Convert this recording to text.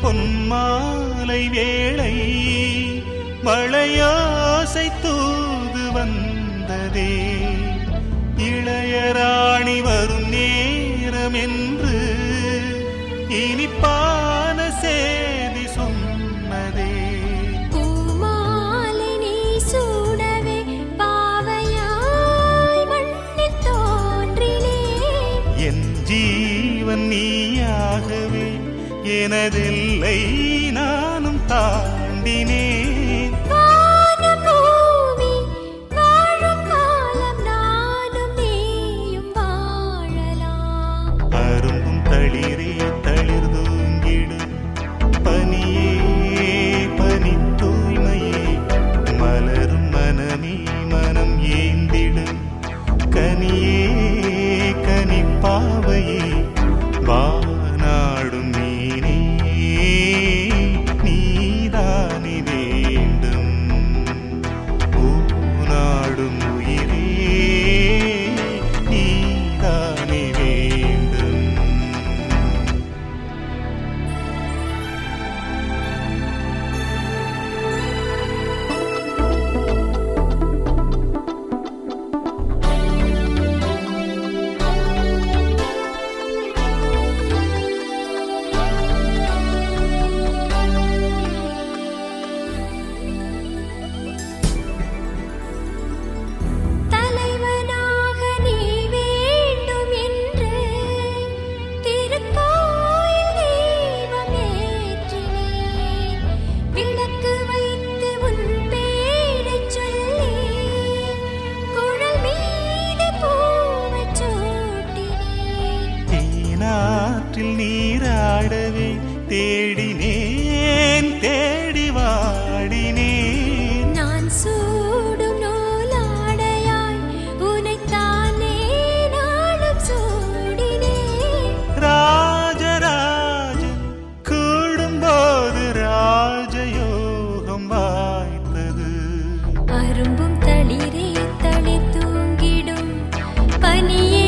பொன்மாலை வேளை மழையோசை தூது வந்ததே இளையராணி வரும் நேரம் என்று இனிப்பான செய்தி சொன்னதே பூமாலை நீ சூடவே பாவையாய் மண்ணில் தோன்றினேன் என் ஜீவன் நீயாகவே எனதில்லை நானும் தாண்டினேன் வானம் பூமி வாழும் காலம் நானும் நீயும் வாழலாம் அரும்பும் தளிரே தளிர் தூங்கிடும் பனியே பனி தூய்மையே மலரும் மனமே மனம் ஏந்திடும் கனியே கனிப்பாவையே வானாடும் மீனே நீதானி வேண்டும் பூநாடும் உயிரே நீதானி வேண்டும் தலைவனாக நீ வேண்டும் என்று திருக்கோயில் தீபம் ஏற்றினேன் விளக்கு வைத்து உன் பேரைச் சொல்லி குழல் மீது பூவைச் சூட்டினேன் தேனாற்றில் நீராடவே தேடினேன் தேடி வாடினேன் நான் சூடும் நூலாடையாய் உனைத்தானே நாளும் சூடினேன் ராஜராஜன் கூடும்போது ராஜயோகம் வாய்த்தது அரும்பும் தளிரே தளி தூங்கிடும் பனியே